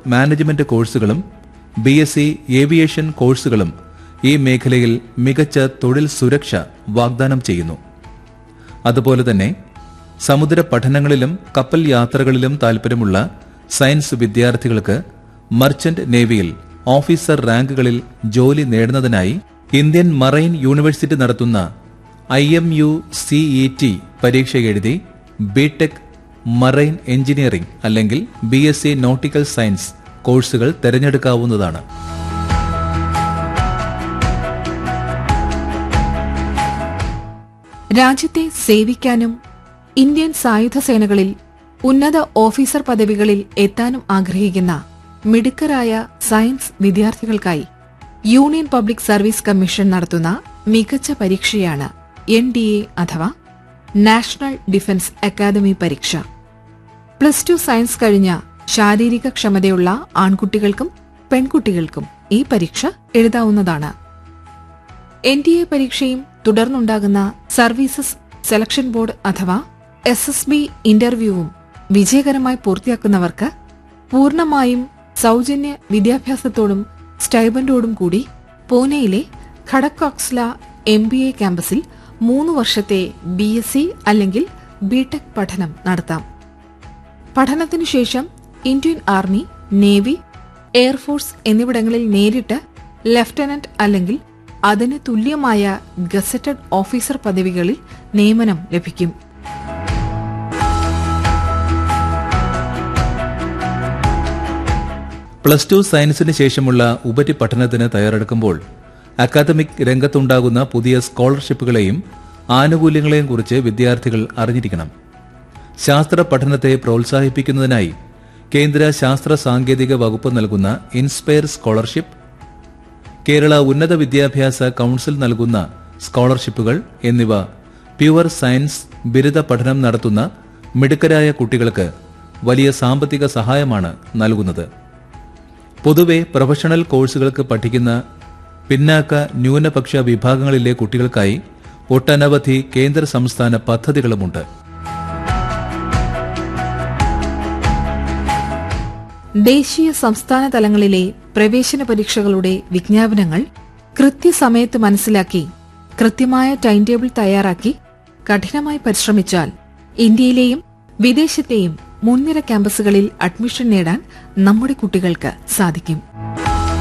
management കോഴ്സുകളും B S C aviation കോഴ്സുകളും ഈ മേഖലയിൽ മികച്ച തൊഴിൽ സുരക്ഷ വാഗ്ദാനം ചെയ്യുന്നു അതുപോലെ തന്നെ സമുദ്ര പഠനങ്ങളിലും കപ്പൽ യാത്രകളിലും താൽപ്പര്യമുള്ള സയൻസ് വിദ്യാർത്ഥികൾക്ക് മർച്ചന്റ് നേവിയിൽ ഓഫീസർ റാങ്കുകളിൽ ജോലി നേടുന്നതിനായി ഇന്ത്യൻ മറൈൻ യൂണിവേഴ്സിറ്റി നടത്തുന്ന I M U CE T പരീക്ഷ എഴുതി ബിടെക് മറൈൻ എഞ്ചിനീയറിംഗ് അല്ലെങ്കിൽ B S C nautical science കോഴ്സുകൾ തിരഞ്ഞെടുക്കാവുന്നതാണ് രാജ്യത്തെ സേവിക്കാനും ഇന്ത്യൻ സായുധ സേനകളിൽ ഉന്നത ഓഫീസർ പദവികളിൽ എത്താനും ആഗ്രഹിക്കുന്ന മിടുക്കരായ സയൻസ് വിദ്യാർത്ഥികൾക്കായി യൂണിയൻ പബ്ലിക് സർവീസ് കമ്മീഷൻ നടത്തുന്ന മികച്ച പരീക്ഷയാണ് എൻ ഡി എ അഥവാ നാഷണൽ ഡിഫൻസ് അക്കാദമി പരീക്ഷ പ്ലസ് ടു സയൻസ് കഴിഞ്ഞ ശാരീരിക ക്ഷമതയുള്ള ആൺകുട്ടികൾക്കും പെൺകുട്ടികൾക്കും ഈ പരീക്ഷ എഴുതാവുന്നതാണ് എൻ ഡി എ പരീക്ഷയും തുടർന്നുണ്ടാകുന്ന സർവീസസ് സെലക്ഷൻ ബോർഡ് അഥവാ എസ് എസ് ബി ഇന്റർവ്യൂവും വിജയകരമായി പൂർത്തിയാക്കുന്നവർക്ക് പൂർണ്ണമായും സൗജന്യ വിദ്യാഭ്യാസത്തോടും സ്റ്റൈബൻഡോടും കൂടി പൂനെയിലെ ഖടക്കോക്സ്ല എം ബി എ ക്യാമ്പസിൽ മൂന്ന് വർഷത്തെ ബി എസ് സി അല്ലെങ്കിൽ ബിടെക് പഠനം നടത്താം പഠനത്തിനു ശേഷം ഇന്ത്യൻ ആർമി നേവി എയർഫോഴ്സ് എന്നിവിടങ്ങളിൽ നേരിട്ട് ലഫ്റ്റനന്റ് അല്ലെങ്കിൽ അതിന് തുല്യമായ ഗസറ്റഡ് ഓഫീസർ പദവികളിൽ നിയമനം ലഭിക്കും പ്ലസ് ടു സയൻസിന് ശേഷമുള്ള ഉപരിപഠനത്തിന് തയ്യാറെടുക്കുമ്പോൾ അക്കാദമിക് രംഗത്തുണ്ടാകുന്ന പുതിയ സ്കോളർഷിപ്പുകളെയും ആനുകൂല്യങ്ങളെയും കുറിച്ച് വിദ്യാർത്ഥികൾ അറിഞ്ഞിരിക്കണം ശാസ്ത്ര പഠനത്തെ പ്രോത്സാഹിപ്പിക്കുന്നതിനായി കേന്ദ്ര ശാസ്ത്ര സാങ്കേതിക വകുപ്പ് നൽകുന്ന ഇൻസ്പയർ സ്കോളർഷിപ്പ് കേരള ഉന്നത വിദ്യാഭ്യാസ കൌൺസിൽ നൽകുന്ന സ്കോളർഷിപ്പുകൾ എന്നിവ പ്യുവർ സയൻസ് ബിരുദ പഠനം നടത്തുന്ന മിടുക്കരായ കുട്ടികൾക്ക് വലിയ സാമ്പത്തിക സഹായമാണ് നൽകുന്നത് പൊതുവെ പ്രൊഫഷണൽ കോഴ്സുകൾക്ക് പഠിക്കുന്ന പിന്നാക്ക ന്യൂനപക്ഷ വിഭാഗങ്ങളിലെ കുട്ടികൾക്കായി ഒട്ടനവധി കേന്ദ്ര സംസ്ഥാന പദ്ധതികളുമുണ്ട് ദേശീയ സംസ്ഥാന തലങ്ങളിലെ പ്രവേശന പരീക്ഷകളുടെ വിജ്ഞാപനങ്ങൾ കൃത്യസമയത്ത് മനസ്സിലാക്കി കൃത്യമായ ടൈം ടേബിൾ തയ്യാറാക്കി കഠിനമായി പരിശ്രമിച്ചാൽ ഇന്ത്യയിലെയും വിദേശത്തെയും മുൻനിര ക്യാമ്പസുകളിൽ അഡ്മിഷൻ നേടാൻ നമ്മുടെ കുട്ടികൾക്ക് സാധിക്കും